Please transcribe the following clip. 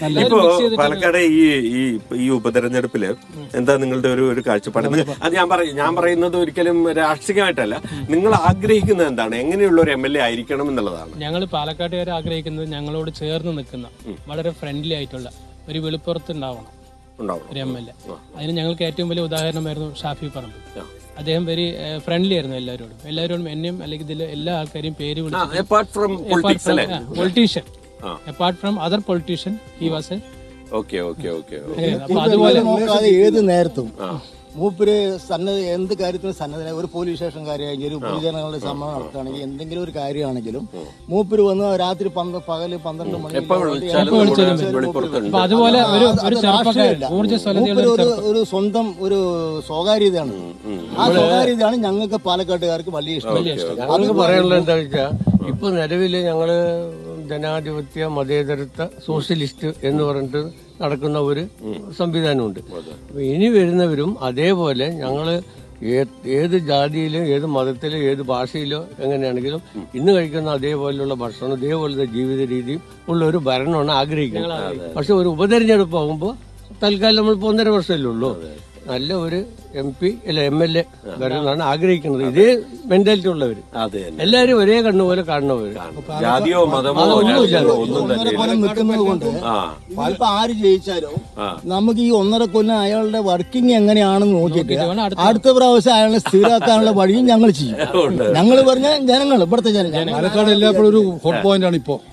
ഇപ്പോ പാലക്കാട് ഈ ഈ ഈ ഉപതെരഞ്ഞെടുപ്പില് എന്താ നിങ്ങളുടെ ഒരു ഒരു കാഴ്ചപ്പാട് നിങ്ങൾ- അത് ഞാൻ പറയും ഞാൻ പറയുന്നത് ഒരിക്കലും രാഷ്ട്രീയമായിട്ടല്ല നിങ്ങൾ ആഗ്രഹിക്കുന്നത് എന്താണ് എങ്ങനെയുള്ള ഒരു എം എൽ എ ആയിരിക്കണം എന്നുള്ളതാണ് ഞങ്ങൾ പാലക്കാട്ടുകാർ ആഗ്രഹിക്കുന്നത് ഞങ്ങളോട് ചേർന്ന് നിൽക്കുന്ന വളരെ ഫ്രണ്ട്ലി ആയിട്ടുള്ള ഒരു വെളിപ്പുറത്ത് ഉണ്ടാവണം ഉണ്ടാവണം ഒരു എം എൽ എ അതിന് ഞങ്ങൾക്ക് ഏറ്റവും വലിയ ഉദാഹരണമായിരുന്നു ഷാഫി പറമ്പ് അദ്ദേഹം വെരി ഫ്രണ്ട്ലി ആയിരുന്നു എല്ലാവരോടും എല്ലാവരോടും എന്നെയും അല്ലെങ്കിൽ ഇതിലെ എല്ലാ ആൾക്കാരെയും പേര് വിളിച്ചു അപ്പാർട്ട് ഫ്രം പൊളിറ്റിക്സ് അല്ലേ പൊളിറ്റീഷ്യൻ ആ. Apart from other politician he was a okay okay okay അപ്പൊ അതുപോലെ നോക്കാതെ ഏത് നേരത്തും മൂപ്പര് സന്നദ്ധ എന്ത് കാര്യത്തിനും സന്നദ്ധ ഒരു പോലീസ് സ്റ്റേഷൻ കാര്യമാണെങ്കിൽ ഒരു പൊതുജനങ്ങളുടെ സമ്മതം നടത്തുകയാണെങ്കിൽ എന്തെങ്കിലും ഒരു കാര്യമാണെങ്കിലും മൂപ്പര് വന്ന് രാത്രി പന്ത് പകല് പന്ത്രണ്ട് മണി എപ്പോ വിളിച്ചാലും നമ്മുടെ വെളിപ്പുറത്തുണ്ട് അപ്പൊ അതുപോലെ ഒരു ഒരു ചെറുപ്പക്കാരൻ ഊർജ്ജസ്വലതയുള്ള മൂപ്പര് ഒരു ഒരു ഒരു സ്വന്തം ഒരു സ്വകാര്യതയാണ് ആ സ്വകാര്യതയാണ് ഞങ്ങൾക്ക് പാലക്കാട്ടുകാർക്ക് വലിയ ഇഷ്ടം ഞങ്ങൾക്ക് പറയാനുള്ളത് എന്താ വെച്ചാൽ ഇപ്പൊ നിലവില് ഞങ്ങള് ജനാധിപത്യ മതേതരത്വ സോഷ്യലിസ്റ്റ് എന്ന് പറഞ്ഞിട്ട് നടക്കുന്ന ഒരു സംവിധാനമുണ്ട് അപ്പൊ ഇനി വരുന്നവരും അതേപോലെ ഞങ്ങള് ഏ- ഏത് ജാതിയിലും ഏത് മതത്തിലും ഏത് ഭാഷയിലോ എങ്ങനെയാണെങ്കിലും ഇന്ന് കഴിക്കുന്ന അതേപോലെയുള്ള ഭക്ഷണം ഇതേപോലത്തെ ജീവിത രീതിയും ഉള്ള ഒരു ഭരണമാണ് ആഗ്രഹിക്കുന്നത് പക്ഷെ ഒരു ഉപതെരഞ്ഞെടുപ്പ് ആകുമ്പോൾ തൽക്കാലം നമ്മളിപ്പോ ഒന്നര വർഷമല്ലേ ഉള്ളൂ നല്ല ഒരു എം പി അല്ല എം എൽ എ വരണമെന്നാണ് ആഗ്രഹിക്കുന്നത് ഇതേ മെന്റാലിറ്റി ഉള്ളവര് അതെ തന്നെ. എല്ലാരും ഒരേ കണ്ണുപോലെ കാണുന്നവര് ജാതിയോ മതമോ അതൊന്നുമില്ല. രാഷ്ട്രീയമോ ഒന്നും ഒന്നര തന്നെ കൊല്ലം നിൽക്കുന്നത് കൊണ്ട് ആ ഇപ്പൊ ആര് ജയിച്ചാലും ആ. നമുക്ക് ഈ ഒന്നര കൊല്ലം അയാളുടെ വർക്കിംഗ് എങ്ങനെയാണെന്ന് നോക്കിയിട്ട് വേണം അടുത്ത അടുത്ത പ്രാവശ്യം അയാളെ സ്ഥിരമാക്കാനുള്ള വഴിയും ഞങ്ങൾ ചെയ്യും ഞങ്ങൾ പറഞ്ഞ ജനങ്ങൾ ഇവിടുത്തെ ജനങ്ങൾ പാലക്കാട് എല്ലായ്പ്പോഴും ഒരു ഹോട്ട് പോയിന്റ് ആണ് ഇപ്പോ